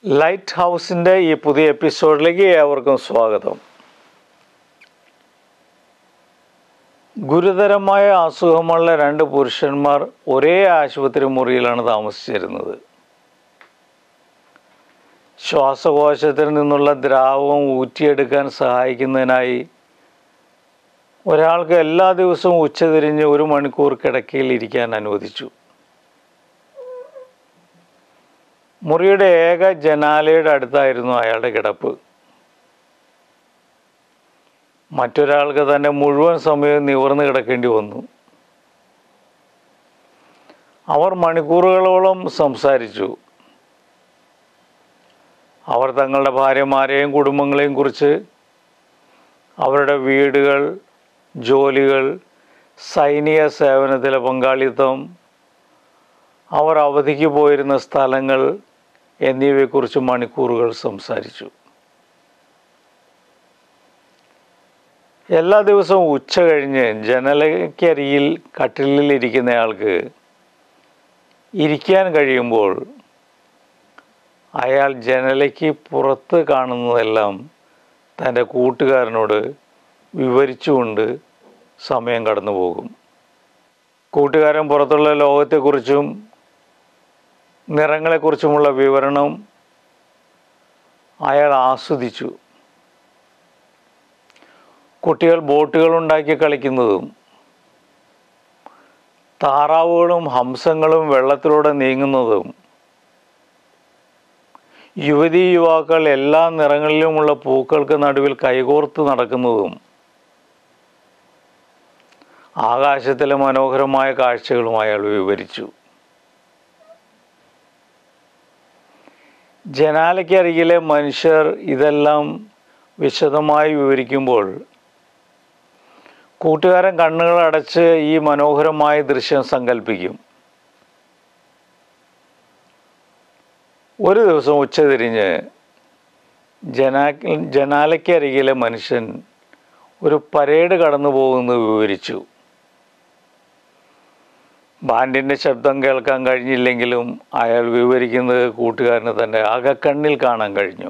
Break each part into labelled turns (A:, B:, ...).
A: light ഹൗസിൻ്റെ ഈ പുതിയ എപ്പിസോഡിലേക്ക് ഏവർക്കും സ്വാഗതം ഗുരുതരമായ അസുഖമുള്ള രണ്ട് പുരുഷന്മാർ ഒരേ ആശുപത്രി മുറിയിലാണ് താമസിച്ചിരുന്നത് ശ്വാസകോശത്തിൽ നിന്നുള്ള ദ്രാവകം ഊറ്റിയെടുക്കാൻ സഹായിക്കുന്നതിനായി ഒരാൾക്ക് എല്ലാ ദിവസവും ഉച്ചതിരിഞ്ഞ് ഒരു മണിക്കൂർ കിടക്കയിൽ ഇരിക്കാൻ അനുവദിച്ചു മുറിയുടെ ഏക ജനാലയുടെ അടുത്തായിരുന്നു അയാളുടെ കിടപ്പ് മറ്റൊരാൾക്ക് തന്നെ മുഴുവൻ സമയവും നിവർന്ന് കിടക്കേണ്ടി വന്നു അവർ മണിക്കൂറുകളോളം സംസാരിച്ചു അവർ തങ്ങളുടെ ഭാര്യമാരെയും കുടുംബങ്ങളെയും കുറിച്ച് അവരുടെ വീടുകൾ ജോലികൾ സൈനിക സേവനത്തിലെ പങ്കാളിത്തം അവർ അവധിക്ക് പോയിരുന്ന സ്ഥലങ്ങൾ എന്നിവയെക്കുറിച്ച് മണിക്കൂറുകൾ സംസാരിച്ചു എല്ലാ ദിവസവും ഉച്ച കഴിഞ്ഞ് ജനലക്കരിയിൽ കട്ടിലിൽ ഇരിക്കുന്നയാൾക്ക് ഇരിക്കാൻ കഴിയുമ്പോൾ അയാൾ ജനലയ്ക്ക് പുറത്ത് കാണുന്നതെല്ലാം തൻ്റെ കൂട്ടുകാരനോട് വിവരിച്ചുകൊണ്ട് സമയം കടന്നു പോകും കൂട്ടുകാരൻ പുറത്തുള്ള ലോകത്തെക്കുറിച്ചും നിറങ്ങളെക്കുറിച്ചുമുള്ള വിവരണം അയാൾ ആസ്വദിച്ചു കുട്ടികൾ ബോട്ടുകൾ ഉണ്ടാക്കി കളിക്കുന്നതും താറാവുകളും ഹംസങ്ങളും വെള്ളത്തിലൂടെ നീങ്ങുന്നതും യുവതീ യുവാക്കൾ എല്ലാ നിറങ്ങളിലുമുള്ള പൂക്കൾക്ക് നടുവിൽ കൈകോർത്ത് നടക്കുന്നതും ആകാശത്തിലെ മനോഹരമായ കാഴ്ചകളും അയാൾ വിവരിച്ചു ജനാലയ്ക്കരികിലെ മനുഷ്യർ ഇതെല്ലാം വിശദമായി വിവരിക്കുമ്പോൾ കൂട്ടുകാരൻ കണ്ണുകൾ അടച്ച് ഈ മനോഹരമായ ദൃശ്യം സങ്കല്പിക്കും ഒരു ദിവസം ഉച്ചതിരിഞ്ഞ് ജനാ ജനാലയ്ക്കരികിലെ മനുഷ്യൻ ഒരു പരേഡ് കടന്നു പോകുന്നത് വിവരിച്ചു ബാൻഡിൻ്റെ ശബ്ദം കേൾക്കാൻ കഴിഞ്ഞില്ലെങ്കിലും അയാൾ വിവരിക്കുന്നത് കൂട്ടുകാരന് തൻ്റെ അകക്കണ്ണിൽ കാണാൻ കഴിഞ്ഞു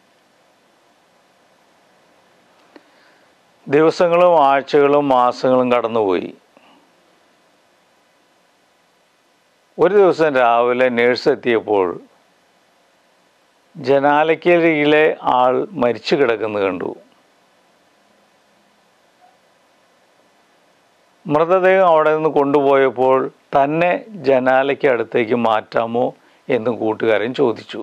A: ദിവസങ്ങളും ആഴ്ചകളും മാസങ്ങളും കടന്നുപോയി ഒരു ദിവസം രാവിലെ നേഴ്സ് എത്തിയപ്പോൾ ജനാലയ്ക്കരികിലെ ആൾ മരിച്ചു കിടക്കുന്നത് കണ്ടു മൃതദേഹം അവിടെ നിന്ന് കൊണ്ടുപോയപ്പോൾ തന്നെ ജനാലയ്ക്ക് അടുത്തേക്ക് മാറ്റാമോ എന്ന് കൂട്ടുകാരൻ ചോദിച്ചു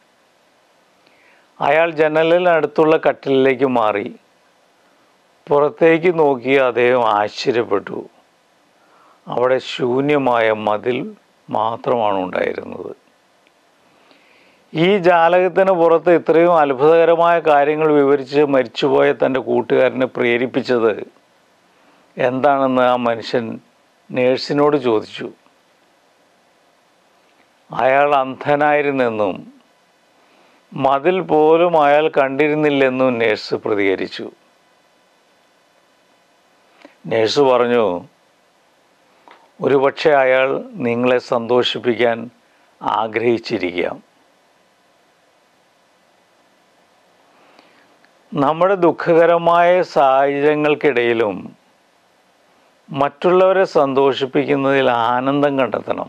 A: അയാൾ ജനലിനടുത്തുള്ള കട്ടിലിലേക്ക് മാറി പുറത്തേക്ക് നോക്കി അദ്ദേഹം ആശ്ചര്യപ്പെട്ടു അവിടെ ശൂന്യമായ മതിൽ മാത്രമാണ് ഉണ്ടായിരുന്നത് ഈ ജാലകത്തിന് പുറത്ത് ഇത്രയും അത്ഭുതകരമായ കാര്യങ്ങൾ വിവരിച്ച് മരിച്ചുപോയ തൻ്റെ കൂട്ടുകാരനെ പ്രേരിപ്പിച്ചത് എന്താണെന്ന് ആ മനുഷ്യൻ നേഴ്സിനോട് ചോദിച്ചു അയാൾ അന്ധനായിരുന്നെന്നും മതിൽ പോലും അയാൾ കണ്ടിരുന്നില്ലെന്നും നേഴ്സ് പ്രതികരിച്ചു നേഴ്സ് പറഞ്ഞു ഒരുപക്ഷെ അയാൾ നിങ്ങളെ സന്തോഷിപ്പിക്കാൻ ആഗ്രഹിച്ചിരിക്കാം നമ്മുടെ ദുഃഖകരമായ സാഹചര്യങ്ങൾക്കിടയിലും മറ്റുള്ളവരെ സന്തോഷിപ്പിക്കുന്നതിൽ ആനന്ദം കണ്ടെത്തണം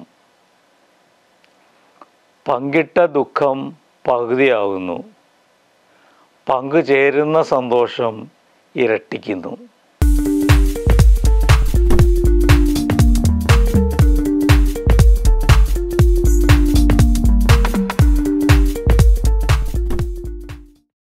A: പങ്കിട്ട ദുഃഖം പകുതിയാകുന്നു പങ്കുചേരുന്ന സന്തോഷം ഇരട്ടിക്കുന്നു